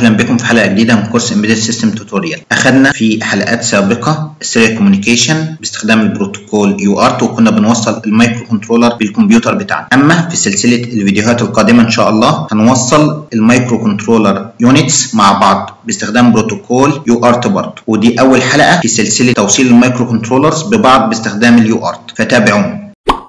اهلا بكم في حلقه جديده من كورس امبيدد سيستم توتوريال اخذنا في حلقات سابقه السيريال كوميونيكيشن باستخدام البروتوكول يو ارت وكنا بنوصل المايكرو كنترولر بالكمبيوتر بتاعنا اما في سلسله الفيديوهات القادمه ان شاء الله هنوصل المايكرو كنترولر يونتس مع بعض باستخدام بروتوكول يو ارت برضه ودي اول حلقه في سلسله توصيل المايكرو كنترولرز ببعض باستخدام اليو ارت فتابعونا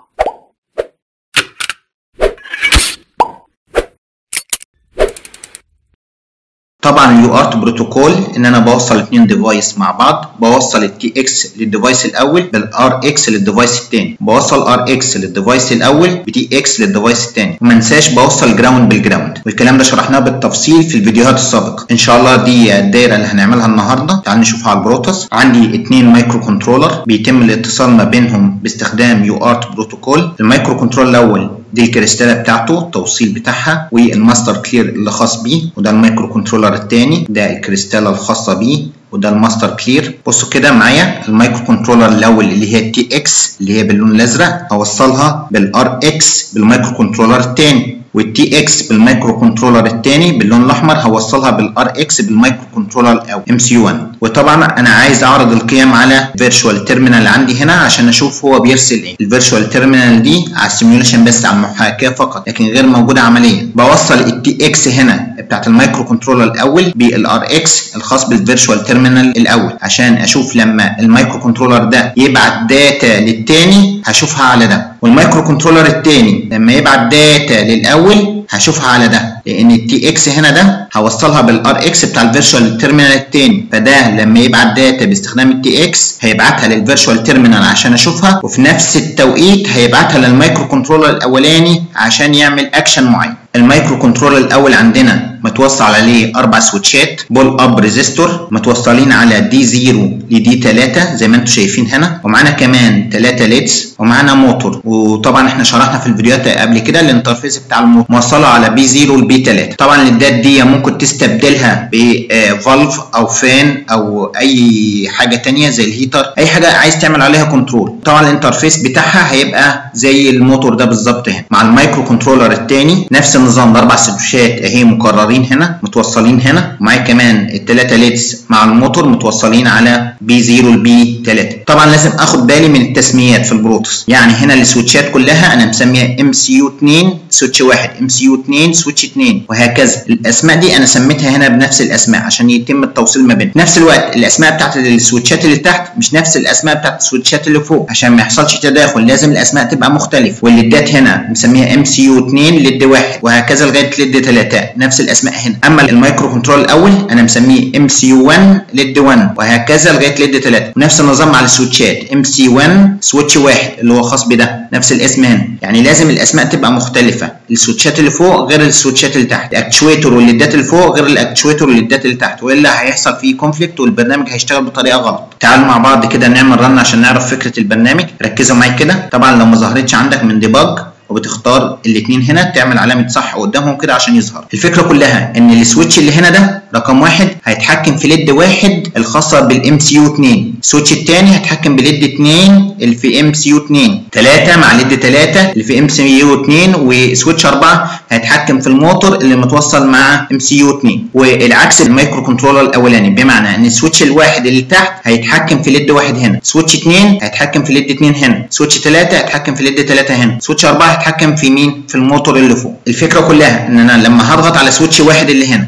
طبعا اليو ارت بروتوكول ان انا بوصل اتنين ديفايس مع بعض بوصل التي اكس للديفايس الاول بالار اكس للديفايس الثاني بوصل ار اكس للديفايس الاول بتي اكس للديفايس الثاني وما انساش بوصل جراوند بالجراوند والكلام ده شرحناه بالتفصيل في الفيديوهات السابقه ان شاء الله دي الدايره اللي هنعملها النهارده تعال نشوفها على البروتوس عندي اتنين مايكرو كنترولر بيتم الاتصال ما بينهم باستخدام يو ارت بروتوكول المايكرو كنترول الاول دي الكريستاله بتاعته التوصيل بتاعها والماستر كلير اللي خاص بيه وده المايكرو كنترولر الثاني ده الكريستاله الخاصه بيه وده الماستر كلير بصوا كده معايا المايكرو كنترولر الاول اللي هي التي اكس اللي هي باللون الازرق هوصلها بالار اكس بالمايكرو كنترولر الثاني والتي اكس بالمايكرو كنترولر الثاني باللون الاحمر هوصلها بالار اكس بالمايكرو كنترولر او ام سي 1 وطبعا انا عايز اعرض القيم على فيرتشوال تيرمينال عندي هنا عشان اشوف هو بيرسل ايه الفيرتشوال تيرمينال دي على السيميوليشن بس على المحاكاه فقط لكن غير موجوده عمليا بوصل التي اكس هنا بتاعت المايكرو كنترولر الاول بالار اكس الخاص بالفيرتشوال تيرمينال الاول عشان اشوف لما المايكرو كنترولر ده يبعت داتا للتاني هشوفها على ده والمايكرو كنترولر التاني لما يبعت داتا للاول هشوفها على ده لان التي اكس هنا ده هوصلها بالار اكس بتاع الفيرتشوال تيرمينال التاني فده لما يبعت داتا باستخدام التي اكس هيبعتها للفيرتشوال تيرمينال عشان اشوفها وفي نفس التوقيت هيبعتها للمايكرو كنترولر الاولاني عشان يعمل اكشن معين المايكرو كنترولر الاول عندنا متوصل عليه اربع سويتشات بول اب ريزيستور متوصلين على دي 0 لدي 3 زي ما انتم شايفين هنا ومعانا كمان 3 ليدز ومعانا موتور وطبعا احنا شرحنا في الفيديوهات قبل كده الانترفيس بتاع الموتور موصله على بي 0 لبي 3 طبعا الليدات دي ممكن تستبدلها بفالف او فان او اي حاجه ثانيه زي الهيتر اي حاجه عايز تعمل عليها كنترول طبعا الانترفيس بتاعها هيبقى زي الموتور ده بالظبط هنا مع المايكرو كنترولر الثاني نفس النظام الاربع سويتشات اهي مكررين هنا متوصلين هنا ومعايا كمان الثلاثه ليدز مع الموتور متوصلين على بي 0 لبي 3 طبعا لازم اخد بالي من التسميات في البروتوس يعني هنا السويتشات كلها انا مسميها ام سي يو 2 سويتش 1 ام سي يو 2 سويتش 2 وهكذا الاسماء دي انا سميتها هنا بنفس الاسماء عشان يتم التوصيل ما بينهم نفس الوقت الاسماء بتاعت السويتشات اللي تحت مش نفس الاسماء بتاعت السويتشات اللي فوق عشان ما يحصلش تداخل لازم الاسماء تبقى مختلفه والليدات هنا مسميها ام سي يو 2 ليد 1 وهكذا لغايه ليد 3 نفس الاسماء هنا اما المايكرو كنترول الاول انا مسميه ام سي يو 1 ليد 1 وهكذا لغايه ليد 3 ونفس النظام مع السويتشات ام سي 1 سويتش 1 اللي هو خاص بده نفس الاسم هنا يعني لازم الاسماء تبقى مختلفه السويتشات اللي فوق غير السويتشات اللي تحت الاكتشويتور والليدات اللي فوق غير الاكتشويتور والليدات اللي تحت والا هيحصل فيه كونفليكت والبرنامج هيشتغل بطريقه غلط تعالوا مع بعض كده نعمل رن عشان نعرف فكره البرنامج ركزوا معايا كده طبعا لو ما ظهرتش عندك من ديباج وبتختار الاثنين هنا تعمل علامه صح قدامهم كده عشان يظهر الفكره كلها ان السويتش اللي هنا ده رقم واحد هيتحكم في ليد واحد الخاصه بالام سي يو 2 السويتش الثاني هيتحكم بليد 2 اللي في ام سي يو 2 3 مع ليد 3 اللي في ام سي يو 2 وسويتش 4 هيتحكم في الموتور اللي متوصل مع ام سي يو 2 والعكس المايكرو كنترولر الاولاني بمعنى ان السويتش الواحد اللي تحت هيتحكم في ليد واحد هنا سويتش 2 هيتحكم في ليد 2 هنا سويتش 3 هيتحكم في ليد 3 هنا سويتش 4 هيتحكم في مين في الموتور اللي فوق الفكره كلها ان انا لما هضغط على سويتش واحد اللي هنا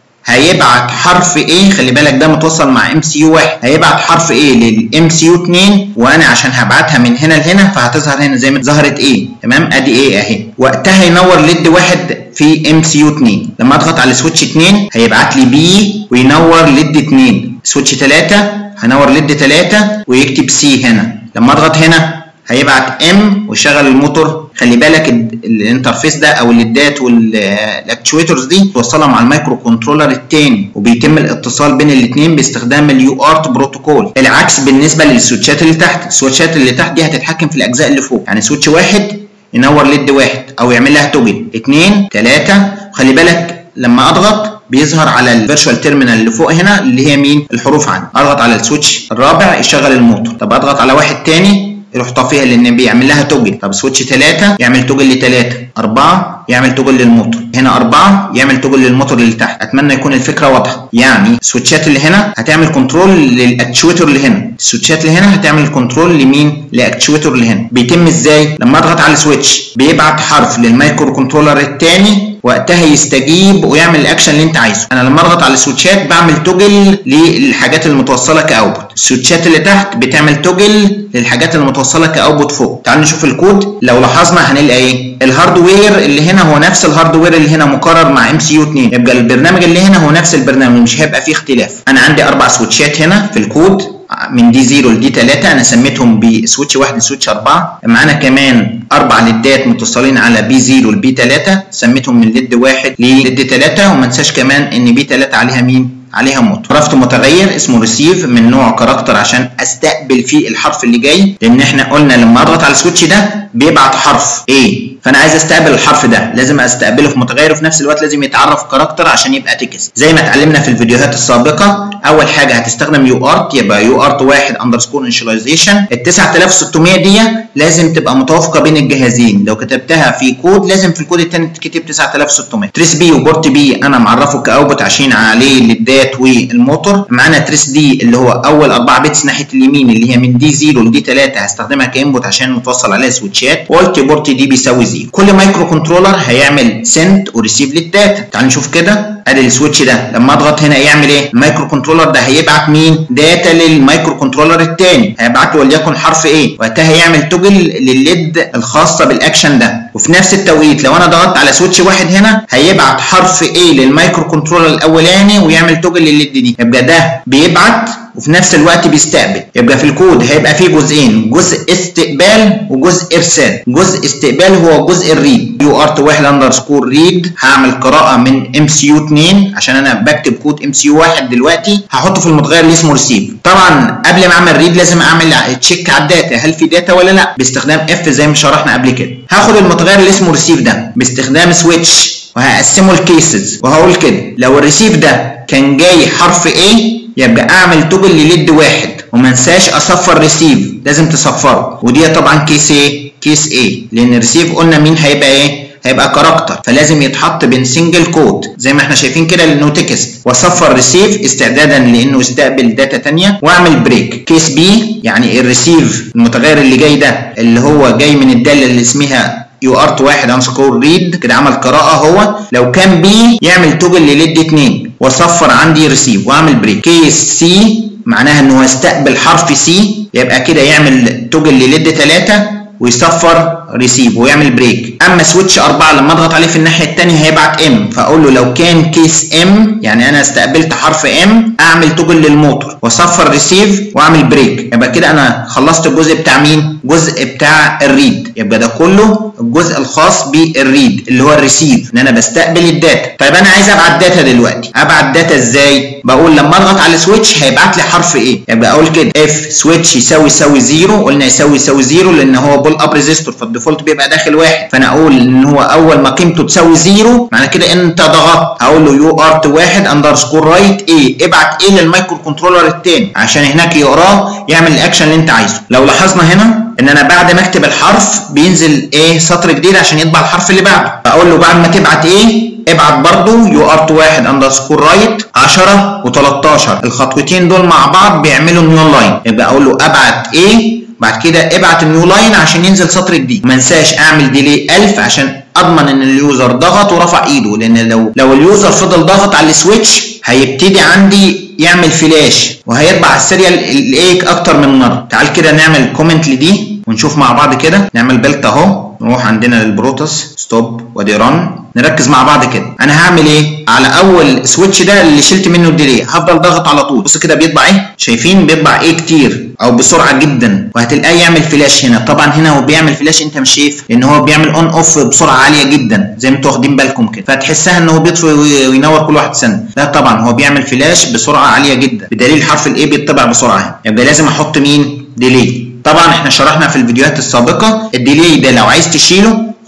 هيبعت حرف ايه خلي بالك ده متوصل مع ام سي يو 1 هيبعت حرف ايه للام سي يو 2 وانا عشان هبعتها من هنا لهنا فهتظهر هنا زي ما ظهرت ايه تمام ادي ايه اهي وقتها ينور ليد واحد في ام سي يو 2 لما اضغط على سويتش 2 هيبعت لي بي وينور ليد 2 سويتش 3 هنور ليد 3 ويكتب سي هنا لما اضغط هنا هيبعت ام ويشغل الموتور خلي بالك الانترفيس ده او الليدات والاكتشويتورز دي توصلها مع المايكرو كنترولر الثاني وبيتم الاتصال بين الاثنين باستخدام اليو ارت بروتوكول العكس بالنسبه للسويتشات اللي تحت السويتشات اللي تحت دي هتتحكم في الاجزاء اللي فوق يعني سويتش واحد ينور ليد واحد او يعمل لها توجل اثنين ثلاثه خلي بالك لما اضغط بيظهر على الفيرتشوال تيرمينال اللي فوق هنا اللي هي مين الحروف عندي اضغط على السويتش الرابع يشغل الموتور طب اضغط على واحد تاني يروح طافيها لان بيعمل لها توجل طب سويتش 3 يعمل توجل ل 3 4 يعمل توجل للموتور هنا 4 يعمل توجل للموتور اللي تحت اتمنى يكون الفكره واضحه يعني السويتشات اللي هنا هتعمل كنترول للاكتشويتور اللي هنا السويتشات اللي هنا هتعمل كنترول لمين لاكتشويتور اللي هنا بيتم ازاي لما اضغط على السويتش بيبعت حرف للمايكرو كنترولر الثاني وقتها يستجيب ويعمل الاكشن اللي انت عايزه انا لما اضغط على السويتشات بعمل توجل للحاجات المتوصله كاوتبوت السويتشات اللي تحت بتعمل توجل للحاجات المتوصله كاوتبوت فوق تعال نشوف الكود لو لاحظنا هنلاقي ايه الهاردوير اللي هنا هو نفس الهاردوير اللي هنا مكرر مع ام سي يو 2 يبقى البرنامج اللي هنا هو نفس البرنامج مش هيبقى فيه اختلاف انا عندي اربع سويتشات هنا في الكود من دي 0 لدي 3 انا سميتهم بسويتش 1 لسويتش 4 معانا كمان اربع ليدات متصلين على بي 0 لبي 3 سميتهم من ليد 1 لليد 3 وما انساش كمان ان بي 3 عليها مين عليها موتور عرفت متغير اسمه ريسيف من نوع كاركتر عشان استقبل فيه الحرف اللي جاي لان احنا قلنا لما اضغط على السويتش ده بيبعت حرف A فانا عايز استقبل الحرف ده لازم استقبله في متغير وفي نفس الوقت لازم يتعرف كاركتر عشان يبقى تكست زي ما اتعلمنا في الفيديوهات السابقه اول حاجه هتستخدم يو ارت يبقى يو ارت 1 اندرسكور انشاليزيشن ال 9600 دي لازم تبقى متوافقه بين الجهازين لو كتبتها في كود لازم في الكود الثاني تتكتب 9600 تريس بي وبورت بي انا معرفه كاوتبوت عشان عليه الليدات والموتور معانا تريس دي اللي هو اول 4 بيتس ناحيه اليمين اللي هي من دي 0 لدي 3 هستخدمها كانبوت عشان متوصل عليها سويتشات وقلت بورت دي بيساوي 0 كل مايكرو كنترولر هيعمل سند وريسيف للداتا تعال نشوف كده ادي السويتش ده لما اضغط هنا يعمل ايه المايكرو كنترولر ده هيبعت مين داتا للمايكرو كنترولر الثاني هيبعت له وليكن حرف ايه وقتها هيعمل توجل للليد الخاصه بالاكشن ده وفي نفس التوقيت لو انا ضغطت على سويتش واحد هنا هيبعت حرف ايه للمايكرو كنترولر الاولاني ويعمل توجل للليد دي يبقى ده بيبعت وفي نفس الوقت بيستقبل يبقى في الكود هيبقى فيه جزئين جزء استقبال وجزء ارسال جزء استقبال هو جزء الريد يو ارت 1 اندرسكور ريد هعمل قراءه من ام سي يو 2 عشان انا بكتب كود ام سي يو 1 دلوقتي هحطه في المتغير اللي اسمه ريسيف طبعا قبل ما اعمل ريد لازم اعمل تشيك على الداتا هل في داتا ولا لا باستخدام اف زي ما شرحنا قبل كده هاخد المتغير اللي اسمه ريسيف ده باستخدام سويتش وهقسمه لكيسز وهقول كده لو الريسيف ده كان جاي حرف ايه يبقى اعمل توجل لليد واحد وما انساش اصفر ريسيف لازم تصفره ودي طبعا كيس ايه كيس ايه لان الريسيف قلنا مين هيبقى ايه هيبقى كاركتر فلازم يتحط بين سنجل كود زي ما احنا شايفين كده لانه تكست واصفر ريسيف استعدادا لانه يستقبل داتا ثانيه واعمل بريك كيس بي يعني الريسيف المتغير اللي جاي ده اللي هو جاي من الداله اللي اسمها يو ارت واحد انسكور ريد كده عمل قراءه هو لو كان بي يعمل توجل لليد 2 واصفر عندي ريسيف واعمل بريك كيس سي معناها ان هو استقبل حرف سي يبقى كده يعمل توجل لليد 3 ويصفر ريسيف ويعمل بريك اما سويتش 4 لما اضغط عليه في الناحيه الثانيه هيبعت ام فاقول له لو كان كيس ام يعني انا استقبلت حرف ام اعمل توجل للموتور واصفر ريسيف واعمل بريك يبقى كده انا خلصت الجزء بتاع مين جزء بتاع الريد يبقى ده كله الجزء الخاص بالريد اللي هو الريسيف ان انا بستقبل الداتا طيب انا عايز ابعت داتا دلوقتي ابعت داتا ازاي بقول لما اضغط على سويتش هيبعت لي حرف ايه يبقى اقول كده اف سويتش يساوي يساوي زيرو قلنا يساوي يساوي زيرو لان هو بول اب ريزيستور فالديفولت بيبقى داخل واحد فانا اقول ان هو اول ما قيمته تساوي زيرو معنى كده انت ضغطت هقول له يو ارت واحد اندرسكور رايت ايه ابعت ايه للمايكرو كنترولر الثاني عشان هناك يقراه يعمل الاكشن اللي انت عايزه لو لاحظنا هنا ان انا بعد ما اكتب الحرف بينزل ايه سطر جديد عشان يطبع الحرف اللي بعده اقول له بعد ما تبعت ايه ابعت برضو يو ارت واحد اندرسكور رايت 10 و13 الخطوتين دول مع بعض بيعملوا نيو لاين يبقى اقول له ابعت ايه بعد كده ابعت النيو لاين عشان ينزل سطر جديد ما انساش اعمل ديلي 1000 عشان اضمن ان اليوزر ضغط ورفع ايده لان لو لو اليوزر فضل ضغط على السويتش هيبتدي عندي يعمل فلاش وهيطبع على السيريال الايك اكتر من مره تعال كده نعمل كومنت لدي ونشوف مع بعض كده نعمل بيلت اهو نروح عندنا للبروتوس ستوب وادي رن نركز مع بعض كده انا هعمل ايه على اول سويتش ده اللي شلت منه الديلي هفضل ضاغط على طول بص كده بيطبع ايه شايفين بيطبع ايه كتير او بسرعه جدا وهتلاقيه يعمل فلاش هنا طبعا هنا هو بيعمل فلاش انت مش شايف لان هو بيعمل اون اوف بسرعه عاليه جدا زي ما انتوا واخدين بالكم كده فتحسها ان هو بيطفي وينور كل واحد سنه لا طبعا هو بيعمل فلاش بسرعه عاليه جدا بدليل حرف الاي بيطبع بسرعه هنا يبقى لازم احط مين ديلي طبعا احنا شرحنا في الفيديوهات السابقه الديلي ده لو عايز تشيله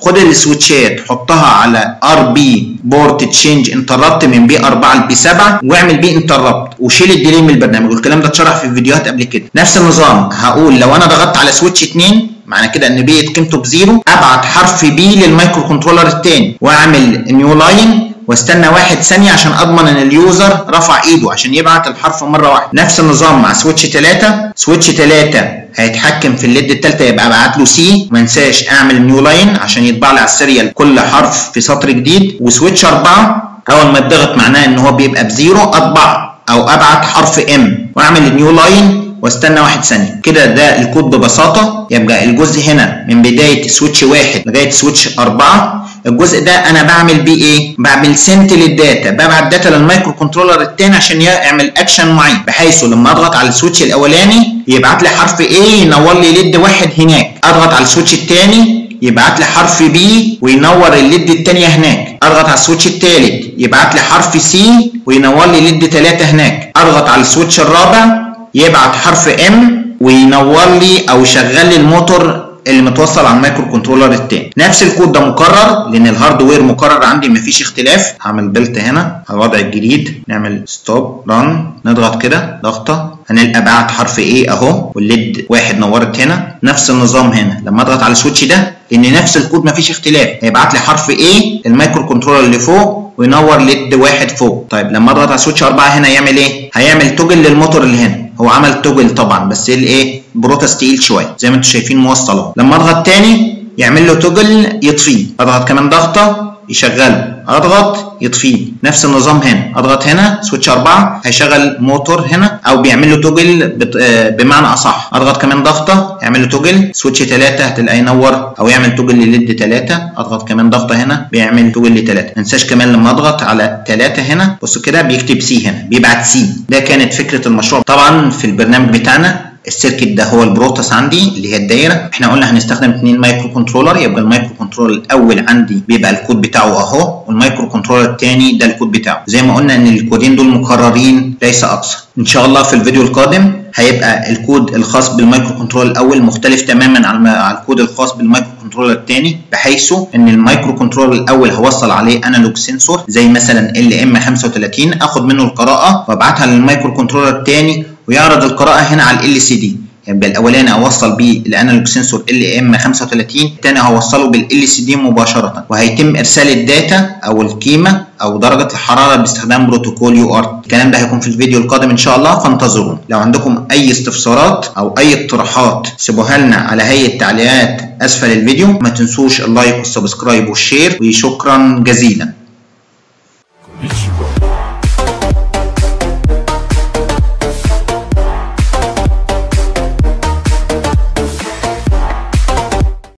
خد السويتشات حطها على ار بي بورت تشينج انتربت من بي 4 لبي 7 واعمل بي انتربت وشيل الديلي من البرنامج والكلام ده اتشرح في فيديوهات قبل كده نفس النظام هقول لو انا ضغطت على سويتش 2 معنى كده ان بي قيمته بزيرو ابعت حرف بي للمايكرو كنترولر الثاني واعمل نيو لاين واستنى واحد ثانية عشان اضمن ان اليوزر رفع ايده عشان يبعت الحرف مرة واحدة نفس النظام مع سويتش 3 سويتش 3 هيتحكم في الليد التالتة يبقى ابعت له سي ما انساش اعمل نيو لاين عشان يطبع لي على السيريال كل حرف في سطر جديد وسويتش 4 اول ما يتضغط معناه ان هو بيبقى بزيرو اطبع او ابعت حرف ام واعمل نيو لاين واستنى واحد ثانية كده ده الكود ببساطة يبقى الجزء هنا من بداية سويتش واحد لغاية سويتش أربعة الجزء ده انا بعمل بيه ايه؟ بعمل سنت للداتا ببعت داتا للمايكرو كنترولر الثاني عشان يعمل اكشن معين بحيث لما اضغط على السويتش الاولاني يبعت لي حرف ايه ينور لي ليد واحد هناك اضغط على السويتش الثاني يبعت لي حرف بي وينور الليد الثانيه هناك اضغط على السويتش الثالث يبعت لي حرف سي وينور لي ليد ثلاثه هناك اضغط على السويتش الرابع يبعت حرف ام وينور لي او يشغل لي الموتور اللي متوصل على المايكرو كنترولر التاني نفس الكود ده مكرر لان الهاردوير مكرر عندي مفيش اختلاف هعمل بيلت هنا على الوضع الجديد نعمل ستوب ران نضغط كده ضغطه هنلقى بعت حرف ايه اهو والليد واحد نورت هنا نفس النظام هنا لما اضغط على السويتش ده لان نفس الكود مفيش اختلاف هيبعت لي حرف ايه المايكرو كنترولر اللي فوق وينور ليد واحد فوق طيب لما اضغط على سويتش 4 هنا يعمل ايه هيعمل توجل للموتور اللي هنا هو عمل توجل طبعا بس الايه بروتاس تقيل شويه زي ما انتم شايفين موصل اهو لما اضغط تاني يعمل له توجل يطفيه اضغط كمان ضغطه يشغله اضغط يطفيه نفس النظام هنا اضغط هنا سويتش 4 هيشغل موتور هنا او بيعمل له توجل بمعنى اصح اضغط كمان ضغطه يعمل له توجل سويتش 3 هتلاقيه ينور او يعمل توجل لليد 3 اضغط كمان ضغطه هنا بيعمل توجل ل 3 ما انساش كمان لما اضغط على 3 هنا بصوا كده بيكتب سي هنا بيبعت سي ده كانت فكره المشروع طبعا في البرنامج بتاعنا السيركت ده هو البروتوس عندي اللي هي الدايره احنا قلنا هنستخدم اثنين مايكرو كنترولر يبقى المايكرو كنترولر الاول عندي بيبقى الكود بتاعه اهو والمايكرو كنترولر الثاني ده الكود بتاعه زي ما قلنا ان الكودين دول مكررين ليس اكثر ان شاء الله في الفيديو القادم هيبقى الكود الخاص بالمايكرو كنترولر الاول مختلف تماما عن الكود الخاص بالمايكرو كنترولر الثاني بحيث ان المايكرو كنترولر الاول هوصل عليه انالوج سنسور زي مثلا ال ام 35 اخد منه القراءه وابعتها للمايكرو كنترولر الثاني ويعرض القراءه هنا على ال سي دي يبقى الاولاني اوصل بيه الانالوج سنسور ال ام 35 الثاني هوصله بالال سي دي مباشره وهيتم ارسال الداتا او القيمه او درجه الحراره باستخدام بروتوكول يو ار الكلام ده هيكون في الفيديو القادم ان شاء الله فانتظرونا لو عندكم اي استفسارات او اي اقتراحات سيبوها لنا على هيئه تعليقات اسفل الفيديو ما تنسوش اللايك والسبسكرايب والشير وشكرا جزيلا